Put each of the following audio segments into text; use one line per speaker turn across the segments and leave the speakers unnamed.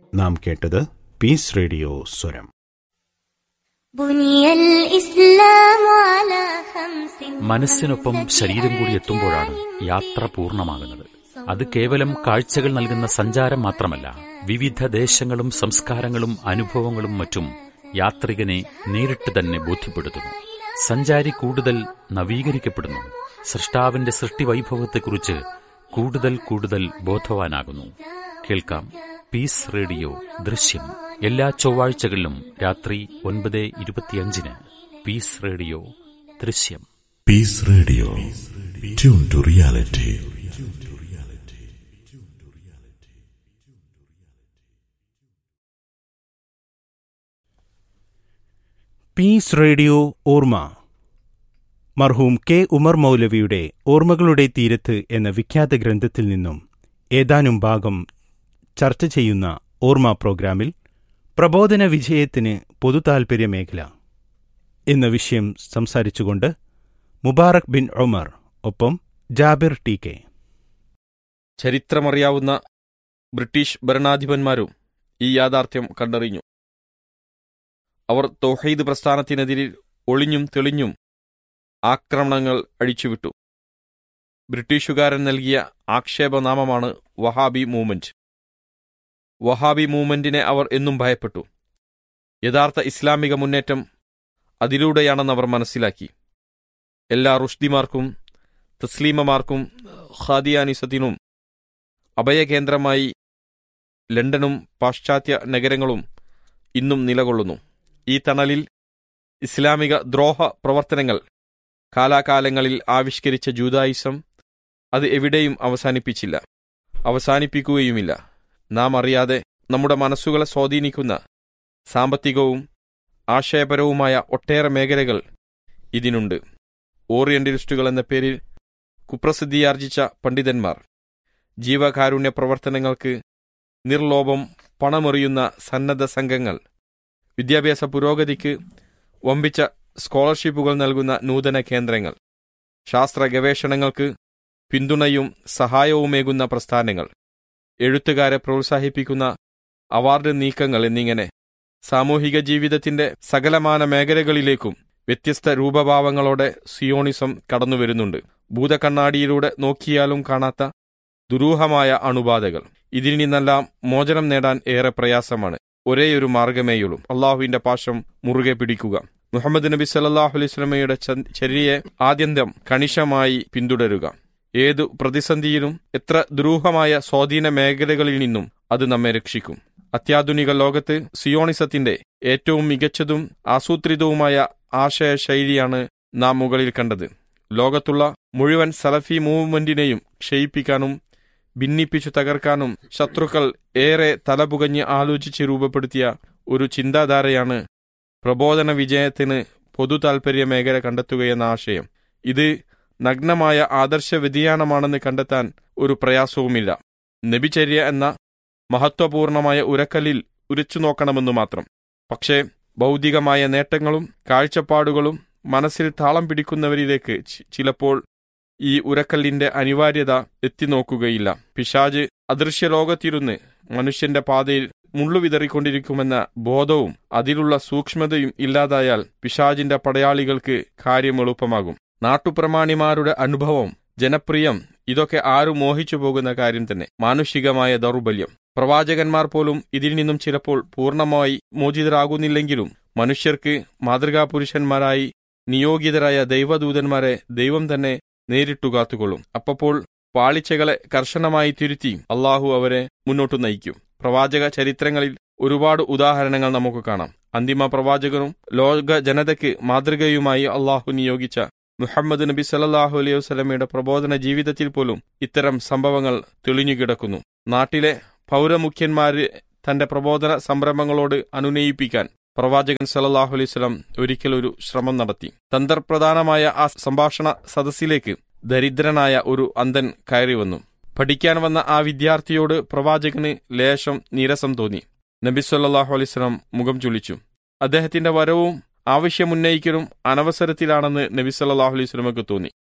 നാം കേട്ടത് piece radio സ്വരം
بني الإسلام على خمس
മനസ്സിനൊപ്പം ശരീരം കൂടി എത്തുമ്പോഴാണ് യാത്ര പൂർണ്ണമാകുന്നത് അത് കേവലം കാഴ്ചകൾ നൽകുന്ന സഞ്ചാരം മാത്രമല്ല വിവിധ ദേശങ്ങളും സംസ്കാരങ്ങളും അനുഭവങ്ങളും മറ്റും യാത്രികനെ നേരിട്ട് തന്നെ ബോധ്യപ്പെടുത്തുന്നു സഞ്ചാരി കൂടുതൽ നവീകരിക്കപ്പെടുന്നു സൃഷ്ടാവിന്റെ സൃഷ്ടിവൈഭവത്തെക്കുറിച്ച് കൂടുതൽ കൂടുതൽ ബോധവാനാകുന്നു കേൾക്കാം പീസ് റേഡിയോ ദൃശ്യം എല്ലാ ചൊവ്വാഴ്ചകളിലും രാത്രി ഒൻപത് ഇരുപത്തിയഞ്ചിന് പീസ് റേഡിയോ ദൃശ്യം
Peace Radio. Tune to reality.
Peace radio ഓർമ്മ മർഹൂം കെ ഉമർ മൗലവിയുടെ ഓർമ്മകളുടെ തീരത്ത് എന്ന വിഖ്യാത ഗ്രന്ഥത്തിൽ നിന്നും ഏതാനും ഭാഗം ചർച്ച ചെയ്യുന്ന ഓർമ്മ പ്രോഗ്രാമിൽ പ്രബോധന വിജയത്തിന് പൊതുതാൽപര്യ മേഖല എന്ന വിഷയം സംസാരിച്ചുകൊണ്ട് മുബാറക് ബിൻ ഉമർ ഒപ്പം ജാബിർ ടി കെ
ചരിത്രമറിയാവുന്ന ബ്രിട്ടീഷ് ഭരണാധിപന്മാരും ഈ യാഥാർത്ഥ്യം കണ്ടറിഞ്ഞു അവർ തൗഹീദ് പ്രസ്ഥാനത്തിനെതിരിൽ ഒളിഞ്ഞും തെളിഞ്ഞും ആക്രമണങ്ങൾ അഴിച്ചുവിട്ടു ബ്രിട്ടീഷുകാരൻ നൽകിയ ആക്ഷേപനാമമാണ് വഹാബി മൂവ്മെന്റ് വഹാബി മൂവ്മെന്റിനെ അവർ എന്നും ഭയപ്പെട്ടു യഥാർത്ഥ ഇസ്ലാമിക മുന്നേറ്റം അതിലൂടെയാണെന്ന് അവർ മനസ്സിലാക്കി എല്ലാ റുഷ്ദിമാർക്കും തസ്ലീമമാർക്കും ഖാദിയാനിസത്തിനും അഭയകേന്ദ്രമായി ലണ്ടനും പാശ്ചാത്യ നഗരങ്ങളും ഇന്നും നിലകൊള്ളുന്നു ഈ തണലിൽ ഇസ്ലാമിക ദ്രോഹ പ്രവർത്തനങ്ങൾ കാലാകാലങ്ങളിൽ ആവിഷ്കരിച്ച ജൂതായിസം അത് എവിടെയും അവസാനിപ്പിച്ചില്ല അവസാനിപ്പിക്കുകയുമില്ല നാം അറിയാതെ നമ്മുടെ മനസ്സുകളെ സ്വാധീനിക്കുന്ന സാമ്പത്തികവും ആശയപരവുമായ ഒട്ടേറെ മേഖലകൾ ഇതിനുണ്ട് ഓറിയന്റലിസ്റ്റുകൾ എന്ന പേരിൽ കുപ്രസിദ്ധിയാർജിച്ച പണ്ഡിതന്മാർ ജീവകാരുണ്യ പ്രവർത്തനങ്ങൾക്ക് നിർലോഭം പണമെറിയുന്ന സന്നദ്ധ സംഘങ്ങൾ വിദ്യാഭ്യാസ പുരോഗതിക്ക് വമ്പിച്ച സ്കോളർഷിപ്പുകൾ നൽകുന്ന നൂതന കേന്ദ്രങ്ങൾ ശാസ്ത്ര ഗവേഷണങ്ങൾക്ക് പിന്തുണയും സഹായവുമേകുന്ന പ്രസ്ഥാനങ്ങൾ എഴുത്തുകാരെ പ്രോത്സാഹിപ്പിക്കുന്ന അവാർഡ് നീക്കങ്ങൾ എന്നിങ്ങനെ സാമൂഹിക ജീവിതത്തിന്റെ സകലമാന മേഖലകളിലേക്കും വ്യത്യസ്ത രൂപഭാവങ്ങളോടെ സിയോണിസം കടന്നുവരുന്നുണ്ട് ഭൂതകണ്ണാടിയിലൂടെ നോക്കിയാലും കാണാത്ത ദുരൂഹമായ അണുബാധകൾ ഇതിൽ നിന്നെല്ലാം മോചനം നേടാൻ ഏറെ പ്രയാസമാണ് ഒരേയൊരു മാർഗമേയുള്ളൂ അള്ളാഹുവിന്റെ പാശം മുറുകെ പിടിക്കുക മുഹമ്മദ് നബി സല്ലാഹു അലൈഹി സ്വലമയുടെ ചര്യയെ ആദ്യന്തം കണിശമായി പിന്തുടരുക ഏതു പ്രതിസന്ധിയിലും എത്ര ദുരൂഹമായ സ്വാധീന മേഖലകളിൽ നിന്നും അത് നമ്മെ രക്ഷിക്കും അത്യാധുനിക ലോകത്ത് സിയോണിസത്തിന്റെ ഏറ്റവും മികച്ചതും ആസൂത്രിതവുമായ ആശയ ശൈലിയാണ് നാം മുകളിൽ കണ്ടത് ലോകത്തുള്ള മുഴുവൻ സലഫി മൂവ്മെന്റിനെയും ക്ഷയിപ്പിക്കാനും ഭിന്നിപ്പിച്ചു തകർക്കാനും ശത്രുക്കൾ ഏറെ തലപുകഞ്ഞ് ആലോചിച്ച് രൂപപ്പെടുത്തിയ ഒരു ചിന്താധാരയാണ് പ്രബോധന വിജയത്തിന് പൊതു താൽപര്യ മേഖല കണ്ടെത്തുകയെന്ന ആശയം ഇത് നഗ്നമായ ആദർശ വ്യതിയാനമാണെന്ന് കണ്ടെത്താൻ ഒരു പ്രയാസവുമില്ല നബിചര്യ എന്ന മഹത്വപൂർണമായ ഉരക്കല്ലിൽ ഉരച്ചു നോക്കണമെന്നു മാത്രം പക്ഷേ ഭൗതികമായ നേട്ടങ്ങളും കാഴ്ചപ്പാടുകളും മനസ്സിൽ താളം പിടിക്കുന്നവരിലേക്ക് ചിലപ്പോൾ ഈ ഉരക്കല്ലിന്റെ അനിവാര്യത എത്തിനോക്കുകയില്ല പിശാജ് അദൃശ്യലോകത്തിരുന്ന് മനുഷ്യന്റെ പാതയിൽ മുള്ളുവിതറിക്കൊണ്ടിരിക്കുമെന്ന ബോധവും അതിലുള്ള സൂക്ഷ്മതയും ഇല്ലാതായാൽ പിശാജിന്റെ പടയാളികൾക്ക് കാര്യം എളുപ്പമാകും നാട്ടുപ്രമാണിമാരുടെ അനുഭവം ജനപ്രിയം ഇതൊക്കെ ആരും മോഹിച്ചു പോകുന്ന കാര്യം തന്നെ മാനുഷികമായ ദൗർബല്യം പ്രവാചകന്മാർ പോലും ഇതിൽ നിന്നും ചിലപ്പോൾ പൂർണ്ണമായി മോചിതരാകുന്നില്ലെങ്കിലും മനുഷ്യർക്ക് മാതൃകാ പുരുഷന്മാരായി നിയോഗിതരായ ദൈവദൂതന്മാരെ ദൈവം തന്നെ നേരിട്ടു കാത്തുകൊള്ളും അപ്പോൾ പാളിച്ചകളെ കർശനമായി തിരുത്തി അള്ളാഹു അവരെ മുന്നോട്ടു നയിക്കും പ്രവാചക ചരിത്രങ്ങളിൽ ഒരുപാട് ഉദാഹരണങ്ങൾ നമുക്ക് കാണാം അന്തിമ പ്രവാചകനും ലോക ജനതയ്ക്ക് മാതൃകയുമായി അള്ളാഹു നിയോഗിച്ച മുഹമ്മദ് നബി സല്ലാഹു അലൈഹി വസ്ലമയുടെ പ്രബോധന ജീവിതത്തിൽ പോലും ഇത്തരം സംഭവങ്ങൾ തെളിഞ്ഞുകിടക്കുന്നു നാട്ടിലെ പൗരമുഖ്യന്മാര് തന്റെ പ്രബോധന സംരംഭങ്ങളോട് അനുനയിപ്പിക്കാൻ പ്രവാചകൻ സലല്ലാഹു അലൈഹി സ്വലം ഒരിക്കൽ ഒരു ശ്രമം നടത്തി തന്ത്രപ്രധാനമായ ആ സംഭാഷണ സദസ്സിലേക്ക് ദരിദ്രനായ ഒരു അന്ധൻ കയറി വന്നു പഠിക്കാൻ വന്ന ആ വിദ്യാർത്ഥിയോട് പ്രവാചകന് ലേശം നീരസം തോന്നി നബി സല്ലാഹു അലൈഹി സ്വലം മുഖം ചുളിച്ചു അദ്ദേഹത്തിന്റെ വരവും ആവശ്യമുന്നയിക്കലും അനവസരത്തിലാണെന്ന് നബി സല്ലാഹു അലൈഹി സ്വലമക്ക് തോന്നി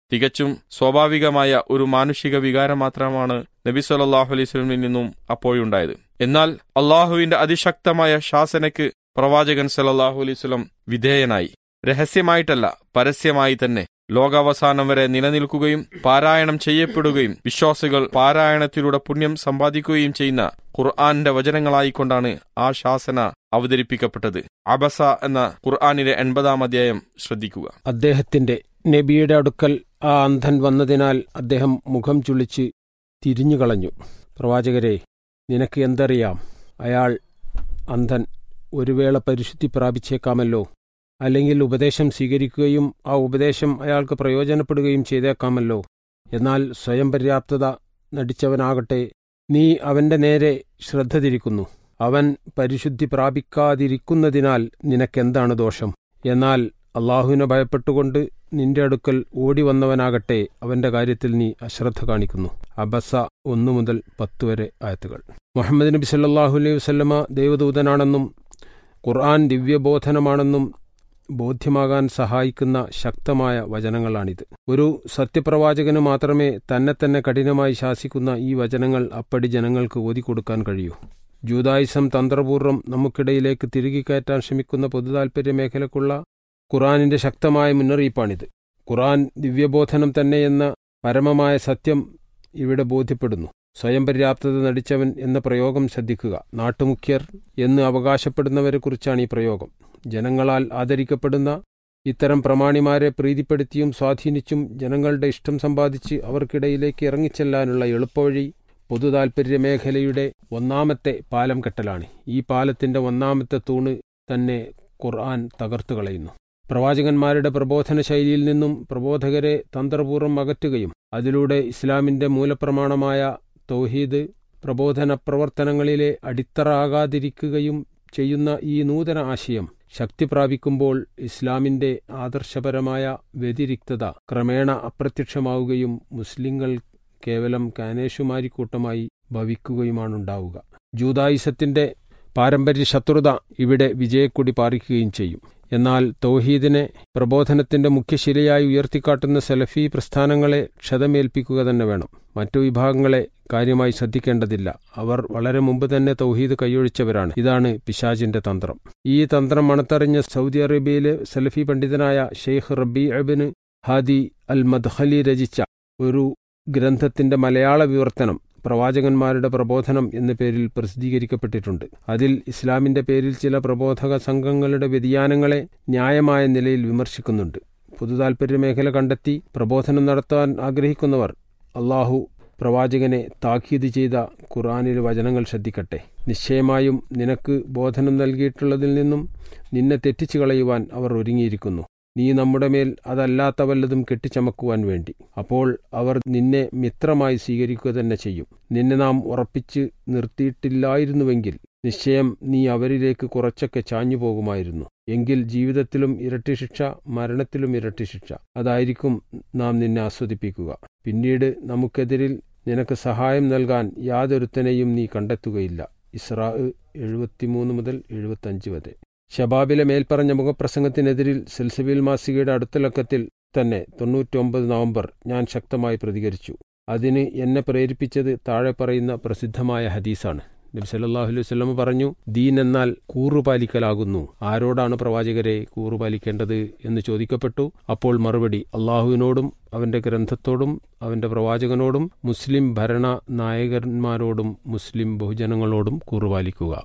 തികച്ചും സ്വാഭാവികമായ ഒരു മാനുഷിക വികാരം മാത്രമാണ് നബി സല്ലല്ലാഹു അലൈഹി വസല്ലമയിൽ നിന്നും അപ്പോഴുണ്ടായത് എന്നാൽ അള്ളാഹുവിന്റെ അതിശക്തമായ ശാസനയ്ക്ക് പ്രവാചകൻ സല്ലല്ലാഹു അലൈഹി വസല്ലം വിധേയനായി രഹസ്യമായിട്ടല്ല പരസ്യമായി തന്നെ ലോകാവസാനം വരെ നിലനിൽക്കുകയും പാരായണം ചെയ്യപ്പെടുകയും വിശ്വാസികൾ പാരായണത്തിലൂടെ പുണ്യം സമ്പാദിക്കുകയും ചെയ്യുന്ന ഖുർആാനിന്റെ വചനങ്ങളായിക്കൊണ്ടാണ് ആ ശാസന അവതരിപ്പിക്കപ്പെട്ടത് അബസ എന്ന ഖുർആാനിലെ എൺപതാം അധ്യായം ശ്രദ്ധിക്കുക
അദ്ദേഹത്തിന്റെ നബിയുടെ അടുക്കൽ ആ അന്ധൻ വന്നതിനാൽ അദ്ദേഹം മുഖം ചുളിച്ച് തിരിഞ്ഞുകളഞ്ഞു പ്രവാചകരെ നിനക്ക് എന്തറിയാം അയാൾ അന്ധൻ ഒരു വേള പരിശുദ്ധി പ്രാപിച്ചേക്കാമല്ലോ അല്ലെങ്കിൽ ഉപദേശം സ്വീകരിക്കുകയും ആ ഉപദേശം അയാൾക്ക് പ്രയോജനപ്പെടുകയും ചെയ്തേക്കാമല്ലോ എന്നാൽ സ്വയം പര്യാപ്തത നടിച്ചവനാകട്ടെ നീ അവന്റെ നേരെ ശ്രദ്ധ തിരിക്കുന്നു അവൻ പരിശുദ്ധി പ്രാപിക്കാതിരിക്കുന്നതിനാൽ നിനക്കെന്താണ് ദോഷം എന്നാൽ അള്ളാഹുവിനെ ഭയപ്പെട്ടുകൊണ്ട് നിന്റെ അടുക്കൽ ഓടി വന്നവനാകട്ടെ അവന്റെ കാര്യത്തിൽ നീ അശ്രദ്ധ കാണിക്കുന്നു അബസ ഒന്നു മുതൽ പത്ത് വരെ ആയത്തുകൾ മുഹമ്മദ് നബി സല്ലാഹു അലൈഹി വസ്ലമ ദൈവദൂതനാണെന്നും ഖുർആൻ ദിവ്യബോധനമാണെന്നും ബോധ്യമാകാൻ സഹായിക്കുന്ന ശക്തമായ വചനങ്ങളാണിത് ഒരു സത്യപ്രവാചകന് മാത്രമേ തന്നെ തന്നെ കഠിനമായി ശാസിക്കുന്ന ഈ വചനങ്ങൾ അപ്പടി ജനങ്ങൾക്ക് ഓതിക്കൊടുക്കാൻ കഴിയൂ ജൂതായുസം തന്ത്രപൂർവ്വം നമുക്കിടയിലേക്ക് തിരികെ കയറ്റാൻ ശ്രമിക്കുന്ന പൊതുതാൽപര്യ മേഖലക്കുള്ള ഖുറാനിന്റെ ശക്തമായ മുന്നറിയിപ്പാണിത് ഖുറാൻ ദിവ്യബോധനം തന്നെയെന്ന പരമമായ സത്യം ഇവിടെ ബോധ്യപ്പെടുന്നു സ്വയം പര്യാപ്തത നടിച്ചവൻ എന്ന പ്രയോഗം ശ്രദ്ധിക്കുക നാട്ടുമുഖ്യർ എന്ന് അവകാശപ്പെടുന്നവരെക്കുറിച്ചാണ് ഈ പ്രയോഗം ജനങ്ങളാൽ ആദരിക്കപ്പെടുന്ന ഇത്തരം പ്രമാണിമാരെ പ്രീതിപ്പെടുത്തിയും സ്വാധീനിച്ചും ജനങ്ങളുടെ ഇഷ്ടം സമ്പാദിച്ച് അവർക്കിടയിലേക്ക് ഇറങ്ങിച്ചെല്ലാനുള്ള എളുപ്പവഴി പൊതുതാൽപര്യ മേഖലയുടെ ഒന്നാമത്തെ പാലം കെട്ടലാണ് ഈ പാലത്തിന്റെ ഒന്നാമത്തെ തൂണ് തന്നെ ഖുർആൻ തകർത്തു കളയുന്നു പ്രവാചകന്മാരുടെ പ്രബോധന ശൈലിയിൽ നിന്നും പ്രബോധകരെ തന്ത്രപൂർവ്വം അകറ്റുകയും അതിലൂടെ ഇസ്ലാമിന്റെ മൂലപ്രമാണമായ തൗഹീദ് പ്രബോധന പ്രവർത്തനങ്ങളിലെ അടിത്തറാകാതിരിക്കുകയും ചെയ്യുന്ന ഈ നൂതന ആശയം ശക്തി പ്രാപിക്കുമ്പോൾ ഇസ്ലാമിന്റെ ആദർശപരമായ വ്യതിരിക്തത ക്രമേണ അപ്രത്യക്ഷമാവുകയും മുസ്ലിങ്ങൾ കേവലം കാനേഷുമാരിക്കൂട്ടമായി ഭവിക്കുകയുമാണുണ്ടാവുക ജൂതായുസത്തിന്റെ പാരമ്പര്യ ശത്രുത ഇവിടെ വിജയക്കൊടി പാറിക്കുകയും ചെയ്യും എന്നാൽ തൗഹീദിനെ പ്രബോധനത്തിന്റെ മുഖ്യശിലയായി ഉയർത്തിക്കാട്ടുന്ന സലഫി പ്രസ്ഥാനങ്ങളെ ക്ഷതമേൽപ്പിക്കുക തന്നെ വേണം മറ്റു വിഭാഗങ്ങളെ കാര്യമായി ശ്രദ്ധിക്കേണ്ടതില്ല അവർ വളരെ മുമ്പ് തന്നെ തൗഹീദ് കൈയൊഴിച്ചവരാണ് ഇതാണ് പിശാജിന്റെ തന്ത്രം ഈ തന്ത്രം മണത്തറിഞ്ഞ സൗദി അറേബ്യയിലെ സലഫി പണ്ഡിതനായ ഷെയ്ഖ് റബി അബിന് ഹാദി അൽ മദ്ഹലി രചിച്ച ഒരു ഗ്രന്ഥത്തിന്റെ മലയാള വിവർത്തനം പ്രവാചകന്മാരുടെ പ്രബോധനം എന്ന പേരിൽ പ്രസിദ്ധീകരിക്കപ്പെട്ടിട്ടുണ്ട് അതിൽ ഇസ്ലാമിന്റെ പേരിൽ ചില പ്രബോധക സംഘങ്ങളുടെ വ്യതിയാനങ്ങളെ ന്യായമായ നിലയിൽ വിമർശിക്കുന്നുണ്ട് പൊതുതാൽപര്യ മേഖല കണ്ടെത്തി പ്രബോധനം നടത്താൻ ആഗ്രഹിക്കുന്നവർ അള്ളാഹു പ്രവാചകനെ താക്കീത് ചെയ്ത ഖുർആാനിലെ വചനങ്ങൾ ശ്രദ്ധിക്കട്ടെ നിശ്ചയമായും നിനക്ക് ബോധനം നൽകിയിട്ടുള്ളതിൽ നിന്നും നിന്നെ തെറ്റിച്ചു കളയുവാൻ അവർ ഒരുങ്ങിയിരിക്കുന്നു നീ നമ്മുടെ മേൽ അതല്ലാത്ത വല്ലതും കെട്ടിച്ചമക്കുവാൻ വേണ്ടി അപ്പോൾ അവർ നിന്നെ മിത്രമായി സ്വീകരിക്കുക തന്നെ ചെയ്യും നിന്നെ നാം ഉറപ്പിച്ച് നിർത്തിയിട്ടില്ലായിരുന്നുവെങ്കിൽ നിശ്ചയം നീ അവരിലേക്ക് കുറച്ചൊക്കെ ചാഞ്ഞു പോകുമായിരുന്നു എങ്കിൽ ജീവിതത്തിലും ഇരട്ടി ശിക്ഷ മരണത്തിലും ഇരട്ടി ശിക്ഷ അതായിരിക്കും നാം നിന്നെ ആസ്വദിപ്പിക്കുക പിന്നീട് നമുക്കെതിരിൽ നിനക്ക് സഹായം നൽകാൻ യാതൊരുത്തനെയും നീി കണ്ടെത്തുകയില്ല ഇസ്രാ എഴുപത്തിമൂന്ന് മുതൽ എഴുപത്തഞ്ച് വരെ ഷബാബിലെ മേൽപ്പറഞ്ഞ മുഖപ്രസംഗത്തിനെതിരിൽ സിൽസബിൽ മാസികയുടെ അടുത്ത ലക്കത്തിൽ തന്നെ തൊണ്ണൂറ്റൊമ്പത് നവംബർ ഞാൻ ശക്തമായി പ്രതികരിച്ചു അതിന് എന്നെ പ്രേരിപ്പിച്ചത് താഴെ പറയുന്ന പ്രസിദ്ധമായ ഹദീസാണ് നബി സല്ലാഹു അലൈഹി വല്ലമ പറഞ്ഞു ദീൻ എന്നാൽ കൂറുപാലിക്കലാകുന്നു ആരോടാണ് പ്രവാചകരെ കൂറുപാലിക്കേണ്ടത് എന്ന് ചോദിക്കപ്പെട്ടു അപ്പോൾ മറുപടി അള്ളാഹുവിനോടും അവന്റെ ഗ്രന്ഥത്തോടും അവന്റെ പ്രവാചകനോടും മുസ്ലിം ഭരണ നായകന്മാരോടും മുസ്ലിം ബഹുജനങ്ങളോടും കൂറുപാലിക്കുക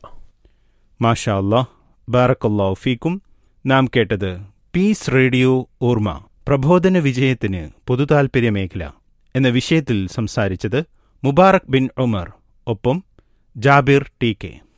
മാഷാ അല്ലാ ബാറക്കല്ലാഹു ഫീക്കും നാം കേട്ടത് പീസ് റേഡിയോ ഓർമ്മ പ്രബോധന വിജയത്തിന് പൊതുതാൽപര്യ മേഖല എന്ന വിഷയത്തിൽ സംസാരിച്ചത് മുബാറക് ബിൻ ഉമർ ഒപ്പം ജാബിർ ടി കെ